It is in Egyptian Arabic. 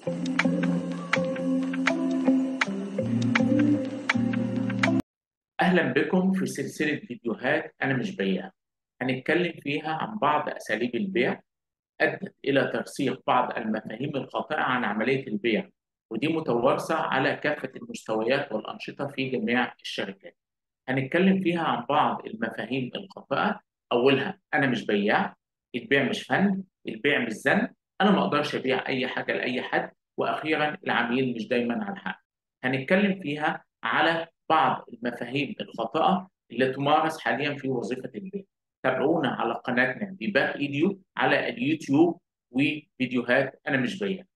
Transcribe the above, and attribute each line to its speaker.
Speaker 1: أهلا بكم في سلسلة فيديوهات أنا مش بياع هنتكلم فيها عن بعض أساليب البيع أدت إلى ترسيخ بعض المفاهيم الخاطئة عن عملية البيع ودي متوارثة على كافة المستويات والأنشطة في جميع الشركات هنتكلم فيها عن بعض المفاهيم الخاطئة أولها أنا مش بياع البيع مش فن البيع مش زن أنا ما أقدرش أبيع أي حاجة لأي حد وأخيرا العميل مش دايما على حق هنتكلم فيها على بعض المفاهيم الخاطئة اللي تمارس حاليا في وظيفة البيع تابعونا على قناتنا بباك ايديو على اليوتيوب وفيديوهات انا مش بياع